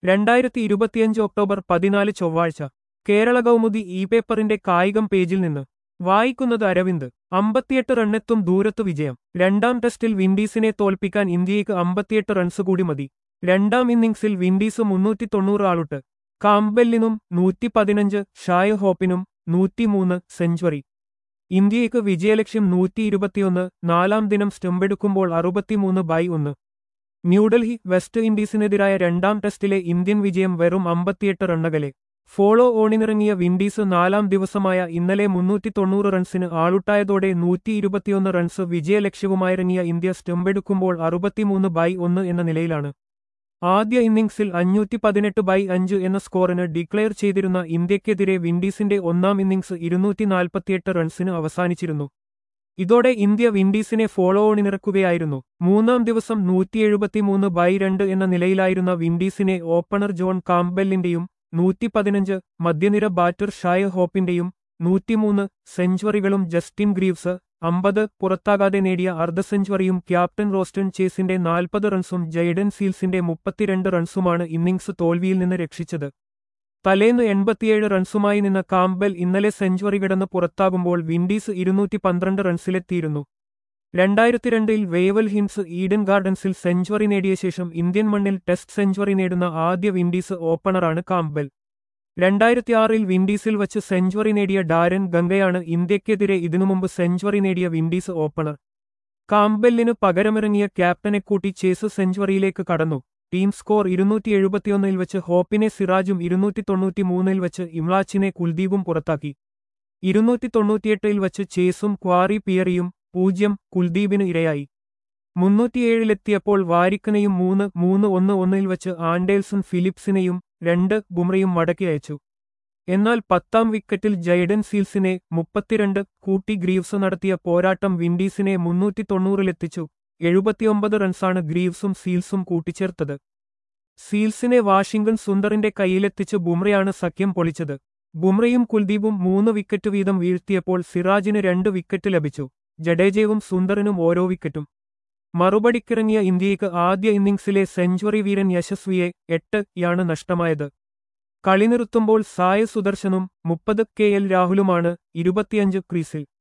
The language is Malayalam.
രണ്ടായിരത്തി ഇരുപത്തിയഞ്ച് ഒക്ടോബർ പതിനാല് ചൊവ്വാഴ്ച കേരള കൗമുദി ഇ പേപ്പറിന്റെ കായികം പേജിൽ നിന്ന് വായിക്കുന്നത് അരവിന്ദ് അമ്പത്തിയെട്ട് റണ്ണെത്തും ദൂരത്തു വിജയം രണ്ടാം ടെസ്റ്റിൽ വിൻഡീസിനെ തോൽപ്പിക്കാൻ ഇന്ത്യയ്ക്ക് അമ്പത്തിയെട്ട് റൺസ് കൂടി മതി രണ്ടാം ഇന്നിംഗ്സിൽ വിൻഡീസ് മുന്നൂറ്റി തൊണ്ണൂറ് ആളുട്ട് കാംബെല്ലിനും നൂറ്റി പതിനഞ്ച് ഷായ ഹോപ്പിനും നൂറ്റിമൂന്ന് സെഞ്ചുറി ഇന്ത്യയ്ക്ക് വിജയലക്ഷ്യം നൂറ്റി ഇരുപത്തിയൊന്ന് നാലാം ദിനം സ്റ്റെമ്പെടുക്കുമ്പോൾ അറുപത്തിമൂന്ന് ബൈ ഒന്ന് ന്യൂഡൽഹി വെസ്റ്റ് ഇൻഡീസിനെതിരായ രണ്ടാം ടെസ്റ്റിലെ ഇന്ത്യൻ വിജയം വെറും അമ്പത്തിയെട്ട് റണ്ണകലെ ഫോളോ ഓണിനിറങ്ങിയ വിൻഡീസ് നാലാം ദിവസമായ ഇന്നലെ മുന്നൂറ്റി തൊണ്ണൂറ് റൺസിന് ആളുട്ടായതോടെ നൂറ്റി ഇരുപത്തിയൊന്ന് റൺസ് വിജയലക്ഷ്യവുമായിറങ്ങിയ ഇന്ത്യ സ്റ്റെമ്പെടുക്കുമ്പോൾ അറുപത്തിമൂന്ന് ബൈ ഒന്ന് എന്ന നിലയിലാണ് ആദ്യ ഇന്നിംഗ്സിൽ അഞ്ഞൂറ്റി പതിനെട്ട് ബൈ അഞ്ച് എന്ന സ്കോറിന് ഡിക്ലെയർ ചെയ്തിരുന്ന ഇന്ത്യക്കെതിരെ വിൻഡീസിന്റെ ഒന്നാം ഇന്നിംഗ്സ് ഇരുന്നൂറ്റി നാൽപ്പത്തിയെട്ട് റൺസിന് അവസാനിച്ചിരുന്നു ഇതോടെ ഇന്ത്യ വിൻഡീസിനെ ഫോളോ ഓണിനിറക്കുകയായിരുന്നു മൂന്നാം ദിവസം നൂറ്റി എഴുപത്തിമൂന്ന് ബൈ രണ്ട് എന്ന നിലയിലായിരുന്ന വിൻഡീസിനെ ഓപ്പണർ ജോൺ കാംബെല്ലിന്റെയും നൂറ്റി പതിനഞ്ച് മധ്യനിര ബാറ്റർ ഷായ ഹോപ്പിന്റെയും നൂറ്റിമൂന്ന് സെഞ്ചുറികളും ജസ്റ്റിൻ ഗ്രീവ്സ് അമ്പത് പുറത്താകാതെ നേടിയ അർദ്ധ സെഞ്ചുറിയും ക്യാപ്റ്റൻ റോസ്റ്റൺ ചേസിന്റെ നാൽപ്പത് റൺസും ജൈഡൻ സീൽസിന്റെ മുപ്പത്തിരണ്ട് റൺസുമാണ് ഇന്നിംഗ്സ് തോൽവിയിൽ നിന്ന് രക്ഷിച്ചത് തലേന്ന് എൺപത്തിയേഴ് റൺസുമായി നിന്ന കാംബെൽ ഇന്നലെ സെഞ്ചുറി കിടന്ന് പുറത്താകുമ്പോൾ വിൻഡീസ് ഇരുന്നൂറ്റി പന്ത്രണ്ട് റൺസിലെത്തിയിരുന്നു രണ്ടായിരത്തി രണ്ടിൽ വേവൽ ഹിൻസ് ഈഡൻ ഗാർഡൻസിൽ സെഞ്ചുറി നേടിയ ശേഷം ഇന്ത്യൻ മണ്ണിൽ ടെസ്റ്റ് സെഞ്ചുറി നേടുന്ന ആദ്യ വിൻഡീസ് ഓപ്പണറാണ് കാംബെൽ രണ്ടായിരത്തി ആറിൽ വിൻഡീസിൽ വച്ച് സെഞ്ചുറി നേടിയ ഡാരൻ ഗംഗയാണ് ഇന്ത്യക്കെതിരെ ഇതിനു മുമ്പ് സെഞ്ചുറി നേടിയ വിൻഡീസ് ഓപ്പണർ കാംബെല്ലിന് പകരമിറങ്ങിയ ക്യാപ്റ്റനെ കൂട്ടി ചേസ് സെഞ്ചുറിയിലേക്ക് കടന്നു ടീം സ്കോർ ഇരുന്നൂറ്റി എഴുപത്തിയൊന്നിൽ വെച്ച് ഹോപ്പിനെ സിറാജും ഇരുന്നൂറ്റി തൊണ്ണൂറ്റി മൂന്നിൽ വെച്ച് ഇംലാച്ചിനെ കുൽദീപും പുറത്താക്കി ഇരുന്നൂറ്റി വച്ച് ചേസും ക്വാറി പിയറിയും പൂജ്യം കുൽദീപിന് ഇരയായി മുന്നൂറ്റിയേഴിലെത്തിയപ്പോൾ വാരിക്കനെയും മൂന്ന് മൂന്ന് ഒന്ന് ഒന്നിൽ വച്ച് ആൻഡേൽസൺ ഫിലിപ്സിനെയും രണ്ട് ബുംറയും മടക്കി അയച്ചു എന്നാൽ പത്താം വിക്കറ്റിൽ ജൈഡൻ സീൽസിനെ മുപ്പത്തിരണ്ട് കൂട്ടി ഗ്രീവ്സ് നടത്തിയ പോരാട്ടം വിൻഡീസിനെ മുന്നൂറ്റി തൊണ്ണൂറിലെത്തിച്ചു എഴുപത്തിയൊമ്പത് റൺസാണ് ഗ്രീവ്സും സീൽസും കൂട്ടിച്ചേർത്തത് സീൽസിനെ വാഷിംഗ്ടൺ സുന്ദറിന്റെ കൈയിലെത്തിച്ച് ബുംറയാണ് സഖ്യം പൊളിച്ചത് ബുംറയും കുൽദീപും മൂന്ന് വിക്കറ്റ് വീതം വീഴ്ത്തിയപ്പോൾ സിറാജിന് രണ്ട് വിക്കറ്റ് ലഭിച്ചു ജഡേജയും സുന്ദറിനും ഓരോ വിക്കറ്റും മറുപടിക്കിറങ്ങിയ ഇന്ത്യയ്ക്ക് ആദ്യ ഇന്നിംഗ്സിലെ സെഞ്ചുറി വീരൻ യശസ്വിയെ എട്ട് യാണ് നഷ്ടമായത് കളി നിർത്തുമ്പോൾ സായ സുദർശനും മുപ്പത് കെ എൽ രാഹുലുമാണ് ഇരുപത്തിയഞ്ച് ക്രീസിൽ